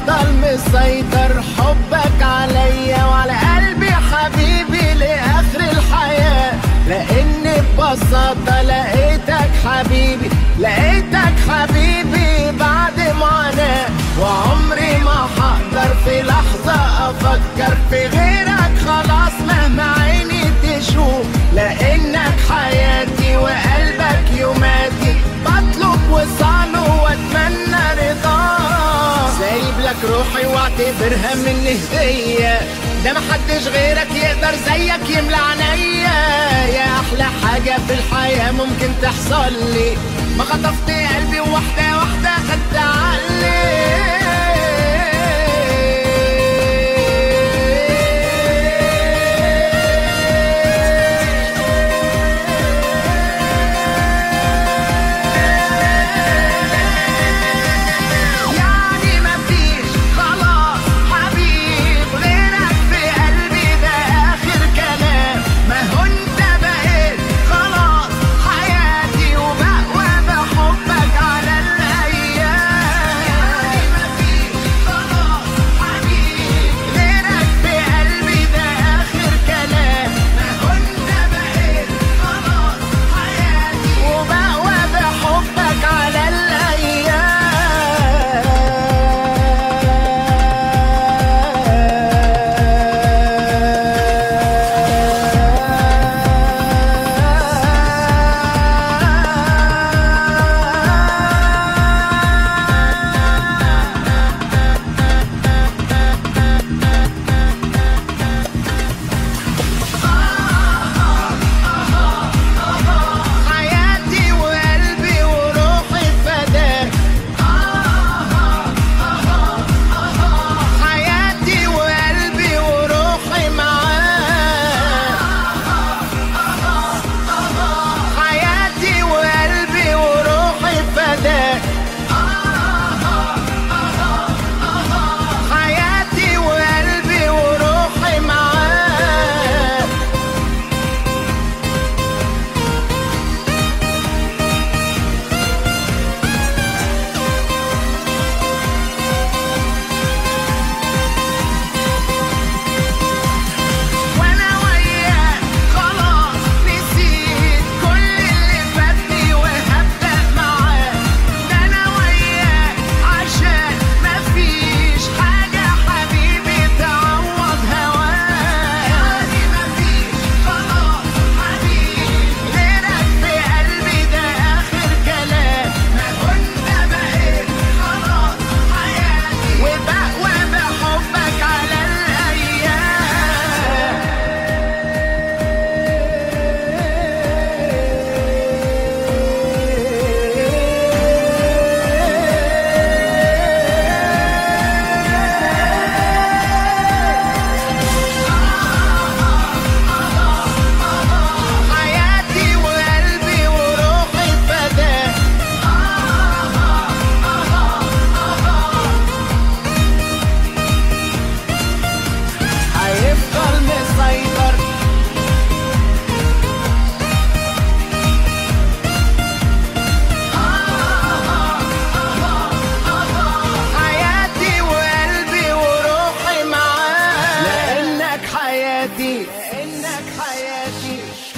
هيفضل مسيطر حبك عليا وعلى قلبي حبيبي لاخر الحياه لاني ببساطه لقيتك حبيبي لقيتك حبيبي بعد معاناه وعمري ما هقدر في لحظه افكر في غيرك خلاص مهما عيني تشوف لانك حياتي وقلبك يوماتي بطلب وصاله واتمنى رضاه سايب لك روحي واعتبرها مني هدية ده محدش غيرك يقدر زيك يملى عينيا يا احلى حاجة في الحياة ممكن تحصل لي ما خطفت قلبي واحدة واحدة خدت عقلي يعني مفيش خلاص حبيب غيرك في قلبي ده آخر كلام ما هو انت بقيت خلاص حياتي وبقوى بحبك على الأيام يعني مفيش خلاص حبيب غيرك في قلبي ده آخر كلام ما هو انت بقيت خلاص حياتي وبقوى بحبك على حياتي وقلبي وروحي فداك حياتي وقلبي وروحي معاك حياتي وقلبي وروحي فداك حياتي وقلبي وروحي معاك وانا وياك خلاص نسيت كل اللي فاتني وهبدأ معاك ده انا وياك عشان مفيش حاجة حبيبي تعوض هواك يعني مفيش خلاص حبيبي غيرك في قلبي ده آخر كلام ما كنت بقيت خلاص حياتي وبقوى بحبك على الأيام حياتي وقلبي وروحي فداك هيفضل مسيطر حياتي وقلبي وروحي معاك لانك حياتي لانك حياتي